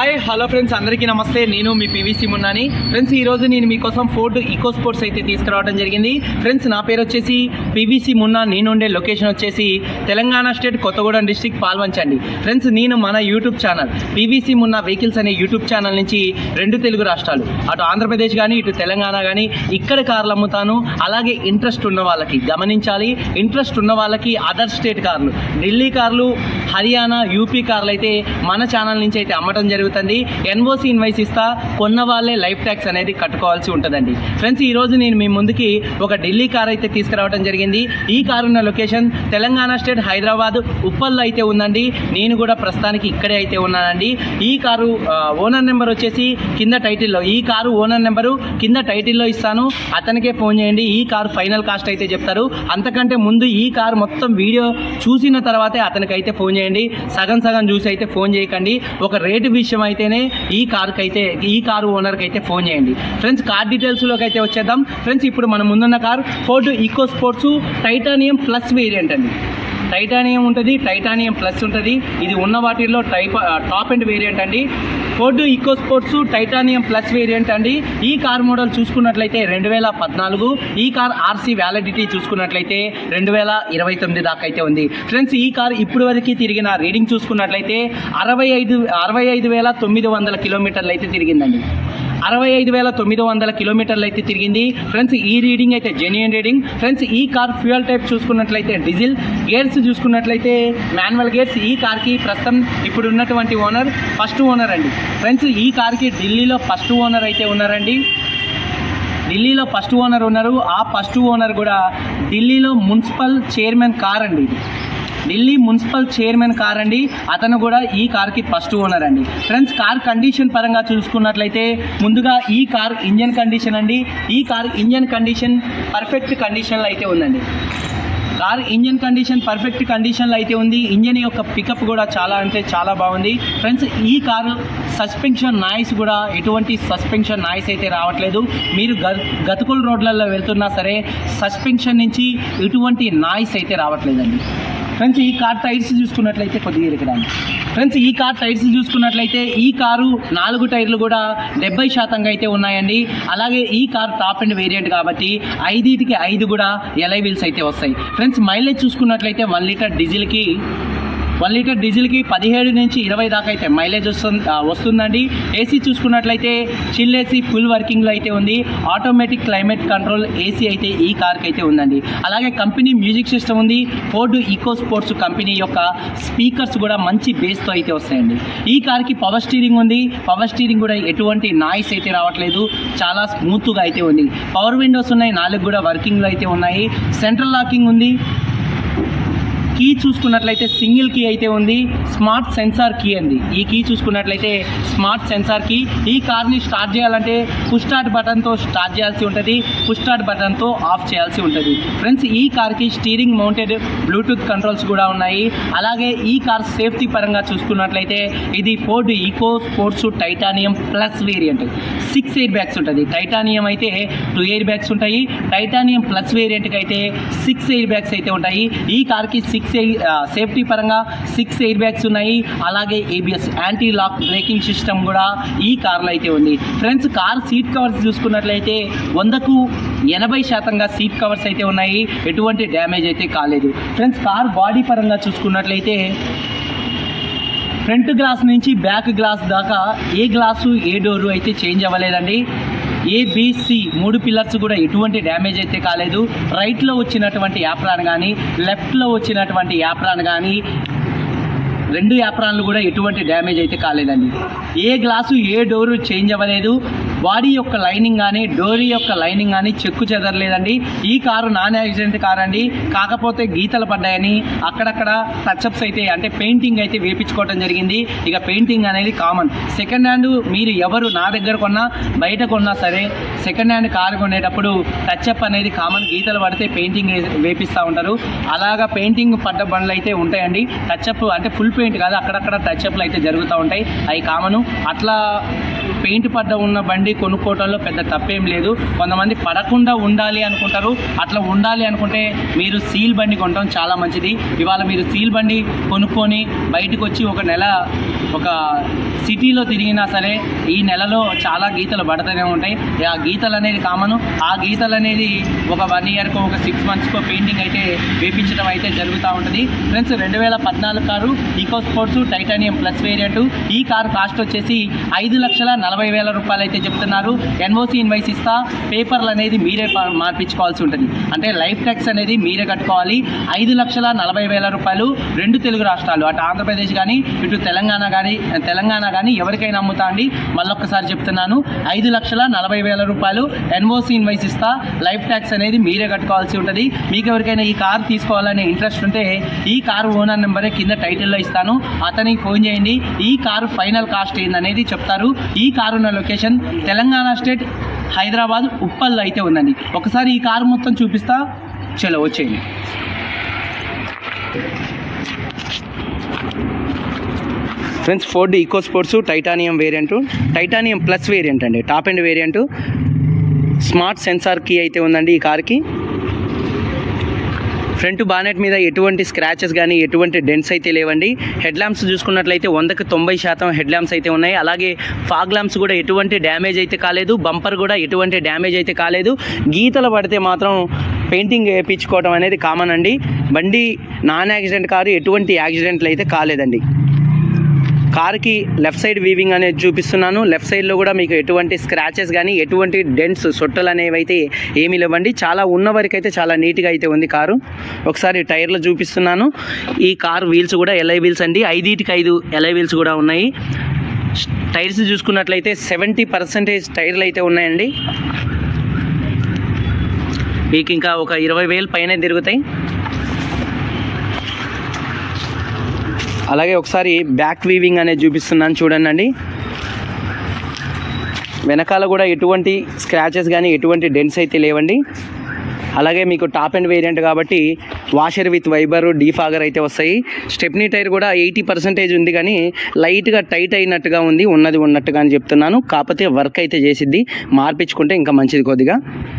hi hello friends అందరికీ నమస్తే నేను మీ పివిసి మున్నాని ఫ్రెండ్స్ ఈ రోజు నేను మీకోసం ఫోర్డ్ ఈకో స్పోర్ట్స్ అయితే తీసుకురావడం జరిగింది ఫ్రెండ్స్ నా పేరు వచ్చేసి పివిసి మున్నా నేను ఉండే లొకేషన్ వచ్చేసి తెలంగాణ స్టేట్ కొత్తగూడెం డిస్టిక్ పాల్వంచండి ఫ్రెండ్స్ నేను మన YouTube channel PVC Munna vehicles అనే యూట్యూబ్ ఛానల్ నుంచి రెండు తెలుగు రాష్ట్రాలు అటు ఆంధ్రప్రదేశ్ కానీ ఇటు తెలంగాణ కానీ ఇక్కడ కార్లు అమ్ముతాను అలాగే ఇంట్రెస్ట్ ఉన్న వాళ్ళకి గమనించాలి ఇంట్రెస్ట్ ఉన్న వాళ్ళకి అదర్ స్టేట్ కార్లు ఢిల్లీ కార్లు హర్యానా యూపీ కార్లు అయితే మన ఛానల్ నుంచి అయితే అమ్మటం జరుగుతుంది ఎన్ఓసి ఇన్వైస్ ఇస్తా కొన్న వాళ్ళే లైఫ్ ట్యాక్స్ అనేది కట్టుకోవాల్సి ఉంటుందండి ఫ్రెండ్స్ ఈ రోజు నేను మీ ముందుకి ఒక ఢిల్లీ కార్ అయితే తీసుకురావడం జరిగింది ఈ కారు ఉన్న లొకేషన్ తెలంగాణ స్టేట్ హైదరాబాద్ ఉప్పల్లో అయితే ఉందండి నేను కూడా ప్రస్తుతానికి ఇక్కడే అయితే ఉన్నానండి ఈ కారు ఆ, ఓనర్ నెంబర్ వచ్చేసి కింద టైటిల్లో ఈ కారు ఓనర్ నెంబరు కింద టైటిల్లో ఇస్తాను అతనికే ఫోన్ చేయండి ఈ కారు ఫైనల్ కాస్ట్ అయితే చెప్తారు అంతకంటే ముందు ఈ కారు మొత్తం వీడియో చూసిన తర్వాతే అతనికైతే ఫోన్ చేయండి సగం సగం చూసి అయితే ఫోన్ చేయకండి ఒక రేటు విషయం అయితేనే ఈ కారుకి అయితే ఈ కారు ఓనర్కి అయితే ఫోన్ చేయండి ఫ్రెండ్స్ కార్ డీటెయిల్స్లోకి అయితే వచ్చేద్దాం ఫ్రెండ్స్ ఇప్పుడు మన ముందున్న car Ford Eco Sports titanium plus variant అండి టైటానియం ఉంటుంది టైటానియం ప్లస్ ఉంటుంది ఇది ఉన్న వాటిల్లో టైప్ టాప్ అండ్ వేరియంట్ అండి Ford Eco Sports titanium plus variant అండి ఈ కార్ మోడల్ చూసుకున్నట్లయితే రెండు వేల పద్నాలుగు ఈ కార్ ఆర్సీ వ్యాలిడిటీ చూసుకున్నట్లయితే రెండు వేల ఇరవై తొమ్మిది దాకా అయితే ఉంది ఫ్రెండ్స్ ఈ కార్ ఇప్పుడు వరకు తిరిగిన రీడింగ్ చూసుకున్నట్లయితే అరవై ఐదు అరవై ఐదు వేల తొమ్మిది వందల కిలోమీటర్లు అయితే తిరిగిందండి అరవై ఐదు వేల తొమ్మిది వందల కిలోమీటర్లు అయితే తిరిగింది ఫ్రెండ్స్ ఈ రీడింగ్ అయితే జెన్యున్ రీడింగ్ ఫ్రెండ్స్ ఈ కార్ ఫ్యూయల్ టైప్ చూసుకున్నట్లయితే డీజిల్ గేర్స్ చూసుకున్నట్లయితే మాన్యువల్ గేర్స్ ఈ కార్కి ప్రస్తుతం ఇప్పుడు ఉన్నటువంటి ఓనర్ ఫస్ట్ ఓనర్ అండి ఫ్రెండ్స్ ఈ కార్కి ఢిల్లీలో ఫస్ట్ ఓనర్ అయితే ఉన్నారండి ఢిల్లీలో ఫస్ట్ ఓనర్ ఉన్నారు ఆ ఫస్ట్ ఓనర్ కూడా ఢిల్లీలో మున్సిపల్ చైర్మన్ కార్ అండి ఇది ఢిల్లీ మున్సిపల్ చైర్మన్ కార్ అండి అతను కూడా ఈ కార్కి ఫస్ట్ ఓనర్ అండి ఫ్రెండ్స్ కార్ కండిషన్ పరంగా చూసుకున్నట్లయితే ముందుగా ఈ కార్ ఇంజన్ కండిషన్ అండి ఈ కార్ ఇంజన్ కండిషన్ పర్ఫెక్ట్ కండిషన్లో అయితే ఉందండి కార్ ఇంజన్ కండిషన్ పర్ఫెక్ట్ కండిషన్లో అయితే ఉంది ఇంజన్ యొక్క పికప్ కూడా చాలా అంటే చాలా బాగుంది ఫ్రెండ్స్ ఈ కారు సస్పెన్షన్ నాయిస్ కూడా ఎటువంటి సస్పెన్షన్ నాయిస్ అయితే రావట్లేదు మీరు గ గతుకుల రోడ్లలో వెళ్తున్నా సరే సస్పెన్షన్ నుంచి ఎటువంటి నాయిస్ అయితే రావట్లేదండి ఫ్రెండ్స్ ఈ కార్ టైర్స్ చూసుకున్నట్లయితే కొద్దిగా ఇరకడానికి ఫ్రెండ్స్ ఈ కార్ టైర్స్ చూసుకున్నట్లయితే ఈ కారు నాలుగు టైర్లు కూడా డెబ్బై శాతంగా అయితే ఉన్నాయండి అలాగే ఈ కార్ టాప్ అండ్ వేరియంట్ కాబట్టి ఐదిటికి ఐదు కూడా ఎలై వీల్స్ అయితే వస్తాయి ఫ్రెండ్స్ మైలేజ్ చూసుకున్నట్లయితే వన్ లీటర్ డీజిల్కి వన్ లీటర్ డీజిల్కి పదిహేడు నుంచి ఇరవై దాకా అయితే మైలేజ్ వస్తుంది ఆ, వస్తుందండి ఏసీ చూసుకున్నట్లయితే చిల్ ఏసీ ఫుల్ వర్కింగ్లో అయితే ఉంది ఆటోమేటిక్ క్లైమేట్ కంట్రోల్ ఏసీ అయితే ఈ కార్కి అయితే ఉందండి అలాగే కంపెనీ మ్యూజిక్ సిస్టమ్ ఉంది ఫోర్డ్ ఈకో స్పోర్ట్స్ కంపెనీ యొక్క స్పీకర్స్ కూడా మంచి బేస్తో అయితే వస్తాయండి ఈ కార్కి పవర్ స్టీరింగ్ ఉంది పవర్ స్టీరింగ్ కూడా ఎటువంటి నాయిస్ అయితే రావట్లేదు చాలా స్మూత్గా అయితే ఉంది పవర్ విండోస్ ఉన్నాయి నాలుగు కూడా వర్కింగ్లో అయితే ఉన్నాయి సెంట్రల్ లాకింగ్ ఉంది కీ చూసుకున్నట్లయితే సింగిల్ కీ అయితే ఉంది స్మార్ట్ సెన్సార్ కీ అండి ఈ కీ చూసుకున్నట్లయితే స్మార్ట్ సెన్సార్ కీ ఈ కార్ని స్టార్ట్ చేయాలంటే పుష్ స్టార్ట్ బటన్తో స్టార్ట్ చేయాల్సి ఉంటుంది పుష్ స్టార్ట్ బటన్తో ఆఫ్ చేయాల్సి ఉంటుంది ఫ్రెండ్స్ ఈ కార్కి స్టీరింగ్ మౌంటెడ్ బ్లూటూత్ కంట్రోల్స్ కూడా ఉన్నాయి అలాగే ఈ కార్ సేఫ్టీ పరంగా చూసుకున్నట్లయితే ఇది Ford Eco Sports titanium plus variant six air bags ఉంటుంది టైటానియం అయితే టూ ఎయిర్ బ్యాగ్స్ ఉంటాయి టైటానియం ప్లస్ వేరియంట్కి అయితే సిక్స్ ఎయిర్ బ్యాగ్స్ అయితే ఉంటాయి ఈ కార్కి సిక్స్ సేఫ్టీ పరంగా సిక్స్ ఎయిర్ బ్యాగ్స్ ఉన్నాయి అలాగే ABS anti lock braking system కూడా ఈ కార్లో అయితే ఉంది ఫ్రెండ్స్ కార్ సీట్ కవర్స్ చూసుకున్నట్లయితే వందకు ఎనభై శాతంగా సీట్ కవర్స్ అయితే ఉన్నాయి ఎటువంటి డ్యామేజ్ అయితే కాలేదు ఫ్రెండ్స్ కార్ బాడీ పరంగా చూసుకున్నట్లయితే ఫ్రంట్ గ్లాస్ నుంచి బ్యాక్ గ్లాస్ దాకా ఏ గ్లాసు ఏ డోరు అయితే చేంజ్ అవ్వలేదండి ఏబిసి మూడు పిల్లర్స్ కూడా ఎటువంటి డ్యామేజ్ అయితే కాలేదు రైట్లో వచ్చినటువంటి యాప్రాన్ కానీ లెఫ్ట్లో వచ్చినటువంటి యాప్రాన్ కానీ రెండు యాప్రాన్లు కూడా ఎటువంటి డ్యామేజ్ అయితే కాలేదండి ఏ గ్లాసు ఏ డోరు చేంజ్ అవ్వలేదు బాడీ యొక్క లైనింగ్ కానీ డోరీ యొక్క లైనింగ్ కానీ చెక్కు చెదరలేదండి ఈ కారు నాన్ యాక్సిడెంట్ కార్ అండి కాకపోతే గీతలు పడ్డాయని అక్కడక్కడ టచ్అప్స్ అయితే అంటే పెయింటింగ్ అయితే వేపించుకోవడం జరిగింది ఇక పెయింటింగ్ అనేది కామన్ సెకండ్ హ్యాండ్ మీరు ఎవరు నా దగ్గర కొన్నా బయట కొన్నా సరే సెకండ్ హ్యాండ్ కారు కొనేటప్పుడు టచ్అప్ అనేది కామన్ గీతలు పడితే పెయింటింగ్ వేపిస్తూ ఉంటారు అలాగా పెయింటింగ్ పడ్డ బండ్లు అయితే ఉంటాయండి టచ్అప్ అంటే ఫుల్ పెయింట్ కాదు అక్కడక్కడ టచ్అప్లు అయితే జరుగుతూ ఉంటాయి అవి కామను అట్లా పెయింట్ పడ్డ ఉన్న బండి కొనుక్కోవడంలో పెద్ద తప్పేం లేదు కొంతమంది పడకుండా ఉండాలి అనుకుంటారు అట్లా ఉండాలి అనుకుంటే మీరు సీల్ బండి కొనడం చాలా మంచిది ఇవాళ మీరు సీల్ బండి కొనుక్కొని బయటకు వచ్చి ఒక నెల ఒక సిటీలో తిరిగినా సరే ఈ నెలలో చాలా గీతలు పడుతూనే ఉంటాయి ఆ గీతలు అనేది కామన్ ఆ గీతలు అనేది ఒక వన్ ఇయర్కో ఒక సిక్స్ మంత్స్కో పెయింటింగ్ అయితే వేపించడం అయితే జరుగుతూ ఉంటుంది ఫ్రెండ్స్ రెండు వేల పద్నాలుగు car Eco Sports titanium plus variant ఈ కార్ కాస్ట్ వచ్చేసి ఐదు లక్షల నలభై వేల రూపాయలు అయితే చెప్తున్నారు ఎన్ఓసి ఇన్వైస్ ఇస్తా పేపర్లు అనేది మీరే ప- మార్పించుకోవాల్సి ఉంటుంది అంటే లైఫ్ ట్యాక్స్ అనేది మీరే కట్టుకోవాలి ఐదు లక్షల నలభై వేల రూపాయలు రెండు తెలుగు రాష్ట్రాలు అటు ఆంధ్రప్రదేశ్ కానీ ఇటు తెలంగాణ కానీ తెలంగాణ కానీ ఎవరికైనా అమ్ముతా అండి మళ్ళొక్కసారి చెప్తున్నాను ఐదు లక్షల నలభై వేల రూపాయలు ఎన్ఓసి ఇన్వైస్ ఇస్తా లైఫ్ ట్యాక్స్ అనేది మీరే కట్టుకోవాల్సి ఉంటుంది మీకు ఎవరికైనా ఈ కార్ తీసుకోవాలనే ఇంట్రెస్ట్ ఉంటే ఈ కారు ఓనర్ నెంబరే కింద టైటిల్లో ఇస్తాను అతనికి ఫోన్ చేయండి ఈ కారు ఫైనల్ కాస్ట్ ఏందనేది చెప్తారు ఈ కారు ఉన్న లొకేషన్ తెలంగాణ స్టేట్ హైదరాబాద్ ఉప్పల్లో అయితే ఉందండి ఒకసారి ఈ కారు మొత్తం చూపిస్తా చలో వచ్చేయండి friends Ford Eco Sports titanium variant titanium plus variant అండి top end variant smart sensor key అయితే ఉందండి ఈ కార్కి ఫ్రంట్ బానెట్ మీద ఎటువంటి స్క్రాచెస్ కానీ ఎటువంటి డెంట్స్ అయితే లేవండి హెడ్ ల్యాంప్స్ చూసుకున్నట్లయితే వందకి తొంభై శాతం హెడ్ ల్యాంప్స్ అయితే ఉన్నాయి అలాగే ఫాగ్ ల్యాంప్స్ కూడా ఎటువంటి డ్యామేజ్ అయితే కాలేదు బంపర్ కూడా ఎటువంటి డ్యామేజ్ అయితే కాలేదు గీతలు పడితే మాత్రం పెయింటింగ్ వేయించుకోవడం అనేది కామన్ అండి బండి నాన్ యాక్సిడెంట్ కారు ఎటువంటి యాక్సిడెంట్లు అయితే కాలేదండి కార్కి లెఫ్ట్ సైడ్ వీవింగ్ అనేది చూపిస్తున్నాను లెఫ్ట్ సైడ్లో కూడా మీకు ఎటువంటి స్క్రాచెస్ కానీ ఎటువంటి డెంట్స్ సొట్టలు అనేవి అయితే ఏమీ లేవండి చాలా ఉన్న వరకు అయితే చాలా నీట్గా అయితే ఉంది కారు ఒకసారి టైర్లు చూపిస్తున్నాను ఈ కార్ వీల్స్ కూడా ఎల్ఐ వీల్స్ అండి ఐదుటికి ఐదు ఎల్ఐ వీల్స్ కూడా ఉన్నాయి టైర్స్ చూసుకున్నట్లయితే సెవెంటీ పర్సెంటేజ్ టైర్లు అయితే ఉన్నాయండి మీకు ఇంకా ఒక ఇరవై వేలు పైన తిరుగుతాయి అలాగే ఒకసారి బ్యాక్ వీవింగ్ అనేది చూపిస్తున్నాను చూడండి అండి వెనకాల కూడా ఎటువంటి స్క్రాచెస్ కానీ ఎటువంటి డెంట్స్ అయితే లేవండి అలాగే మీకు టాప్ అండ్ వేరియంట్ కాబట్టి వాషర్ విత్ వైబర్ డీఫాగర్ అయితే వస్తాయి స్టెప్నీ టైర్ కూడా ఎయిటీ పర్సెంటేజ్ ఉంది కానీ లైట్గా టైట్ అయినట్టుగా ఉంది ఉన్నది ఉన్నట్టుగా అని చెప్తున్నాను కాకపోతే వర్క్ అయితే చేసిద్ది మార్పించుకుంటే ఇంకా మంచిది కొద్దిగా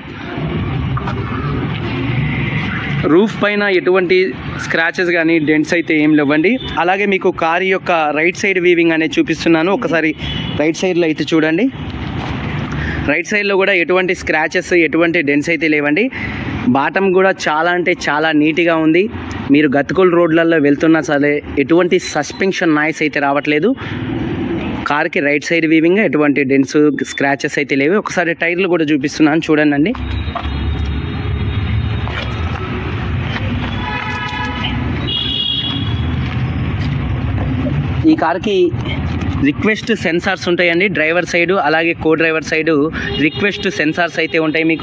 రూఫ్ పైన ఎటువంటి స్క్రాచెస్ కానీ డెంట్స్ అయితే ఏం లేవండి అలాగే మీకు కార్ యొక్క రైట్ సైడ్ వీవింగ్ అనేది చూపిస్తున్నాను ఒకసారి రైట్ సైడ్లో అయితే చూడండి రైట్ సైడ్లో కూడా ఎటువంటి స్క్రాచెస్ ఎటువంటి డెంట్స్ అయితే లేవండి బాటం కూడా చాలా అంటే చాలా నీట్గా ఉంది మీరు గతుకుల రోడ్లలో వెళ్తున్నా సరే ఎటువంటి సస్పెన్షన్ నాయిస్ అయితే రావట్లేదు కార్కి రైట్ సైడ్ వీవింగ్ ఎటువంటి డెంట్స్ స్క్రాచెస్ అయితే లేవు ఒకసారి టైర్లు కూడా చూపిస్తున్నాను చూడండి అండి ఈ కార్కి రిక్వెస్ట్ సెన్సార్స్ ఉంటాయండి డ్రైవర్ సైడు అలాగే co driver side request sensors అయితే ఉంటాయి మీకు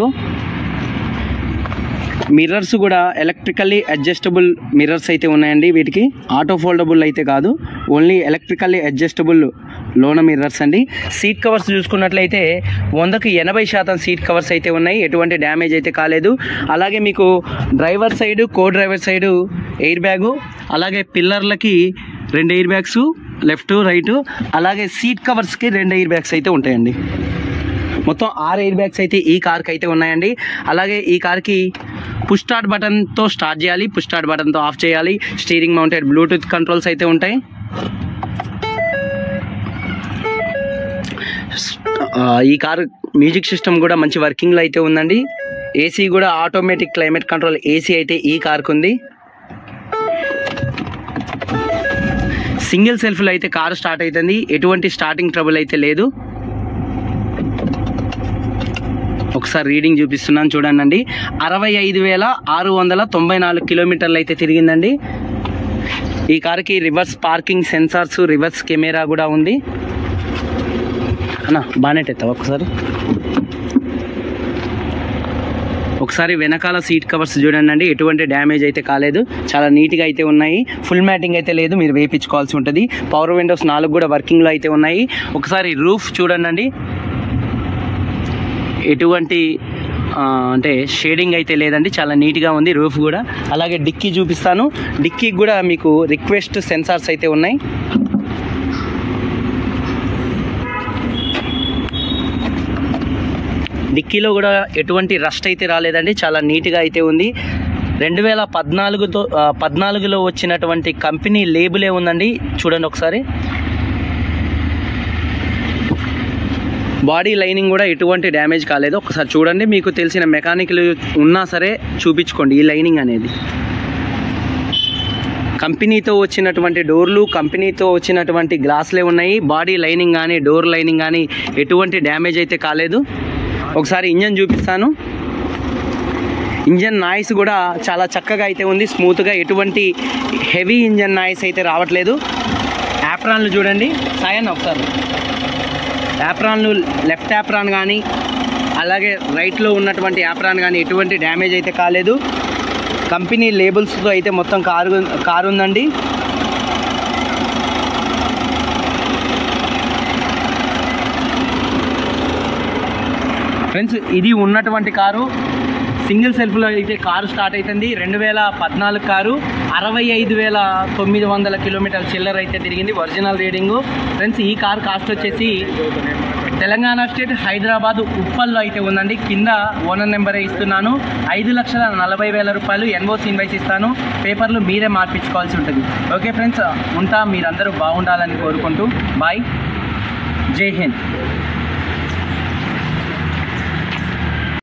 మిర్రర్స్ కూడా ఎలక్ట్రికల్లీ అడ్జస్టబుల్ మిర్రర్స్ అయితే ఉన్నాయండి వీటికి ఆటో ఫోల్డబుల్ అయితే కాదు ఓన్లీ ఎలక్ట్రికల్లీ అడ్జస్టబుల్ లోన మిర్రర్స్ అండి సీట్ కవర్స్ చూసుకున్నట్లయితే వందకి ఎనభై శాతం సీట్ కవర్స్ అయితే ఉన్నాయి ఎటువంటి డ్యామేజ్ అయితే కాలేదు అలాగే మీకు driver side co driver side air bag అలాగే పిల్లర్లకి రెండు ఎయిర్ బ్యాగ్స్ లెఫ్ట్ రైట్ అలాగే సీట్ కవర్స్కి రెండు ఎయిర్ బ్యాగ్స్ అయితే ఉంటాయండి మొత్తం ఆరు ఎయిర్ బ్యాగ్స్ అయితే ఈ కార్కి అయితే ఉన్నాయండి అలాగే ఈ కార్కి పుష్ స్టార్ట్ బటన్తో స్టార్ట్ చేయాలి పుష్ స్టార్ట్ బటన్తో ఆఫ్ చేయాలి స్టీరింగ్ మౌంటెడ్ బ్లూటూత్ కంట్రోల్స్ అయితే ఉంటాయి ఆ, ఈ కారు మ్యూజిక్ సిస్టమ్ కూడా మంచి వర్కింగ్లో అయితే ఉందండి ఏసీ కూడా ఆటోమేటిక్ క్లైమేట్ కంట్రోల్ ఏసీ అయితే ఈ కార్కు ఉంది సింగిల్ సెల్ఫ్లో అయితే కారు స్టార్ట్ అవుతుంది ఎటువంటి స్టార్టింగ్ ట్రబుల్ అయితే లేదు ఒకసారి రీడింగ్ చూపిస్తున్నాను చూడండి అండి అరవై ఐదు వేల ఆరు వందల తొంభై నాలుగు కిలోమీటర్లు అయితే తిరిగిందండి ఈ కారుకి reverse parking sensors reverse camera కూడా ఉంది అన్న బానెట్ ఎత్తావా ఒకసారి ఒకసారి వెనకాల సీట్ కవర్స్ చూడండి అండి ఎటువంటి డ్యామేజ్ అయితే కాలేదు చాలా నీట్గా అయితే ఉన్నాయి ఫుల్ మ్యాటింగ్ అయితే లేదు మీరు వేయించుకోవాల్సి ఉంటుంది పవర్ విండోస్ నాలుగు కూడా వర్కింగ్లో అయితే ఉన్నాయి ఒకసారి రూఫ్ చూడండి అండి ఎటువంటి ఆ, అంటే షేడింగ్ అయితే లేదండి చాలా నీట్గా ఉంది రూఫ్ కూడా అలాగే డిక్కీ చూపిస్తాను డిక్కీకి కూడా మీకు రిక్వెస్ట్ సెన్సార్స్ అయితే ఉన్నాయి డిక్కీలో కూడా ఎటువంటి రస్ట్ అయితే రాలేదండి చాలా నీట్గా అయితే ఉంది రెండు వేల పద్నాలుగుతో ఆ, పద్నాలుగులో వచ్చినటువంటి కంపెనీ లేబులే ఉందండి చూడండి ఒకసారి బాడీ లైనింగ్ కూడా ఎటువంటి డ్యామేజ్ కాలేదు ఒకసారి చూడండి మీకు తెలిసిన మెకానిక్లు ఉన్నా సరే చూపించుకోండి ఈ లైనింగ్ అనేది కంపెనీతో వచ్చినటువంటి డోర్లు కంపెనీతో వచ్చినటువంటి గ్లాసులే ఉన్నాయి బాడీ లైనింగ్ కానీ డోర్ లైనింగ్ కానీ ఎటువంటి డ్యామేజ్ అయితే కాలేదు ఒకసారి ఇంజన్ చూపిస్తాను ఇంజన్ నాయిస్ కూడా చాలా చక్కగా అయితే ఉంది స్మూత్గా ఎటువంటి హెవీ ఇంజన్ నాయిస్ అయితే రావట్లేదు యాప్రాన్లు చూడండి సాయన్ ఒకసారి యాప్రాన్లు లెఫ్ట్ యాప్రాన్ కానీ అలాగే రైట్లో ఉన్నటువంటి యాప్రాన్ కానీ ఎటువంటి డ్యామేజ్ అయితే కాలేదు కంపెనీ లేబుల్స్తో అయితే మొత్తం కారు కారు ఉందండి ఫ్రెండ్స్ ఇది ఉన్నటువంటి కారు సింగిల్ సెల్ఫ్లో అయితే కారు స్టార్ట్ అవుతుంది రెండు వేల పద్నాలుగు కారు అరవై ఐదు వేల తొమ్మిది వందల కిలోమీటర్ల చిల్లర అయితే తిరిగింది ఒరిజినల్ రీడింగు ఫ్రెండ్స్ ఈ కార్ కాస్ట్ వచ్చేసి తెలంగాణ స్టేట్ హైదరాబాద్ ఉప్పల్లో అయితే ఉందండి కింద ఓనర్ నెంబరే ఇస్తున్నాను ఐదు లక్షల నలభై వేల రూపాయలు ఎన్ఓసి ఇన్వైస్ ఇస్తాను పేపర్లు మీరే మార్పించుకోవాల్సి ఉంటుంది ఓకే ఫ్రెండ్స్ ఉంటా మీరందరూ బాగుండాలని కోరుకుంటూ బాయ్ జై హింద్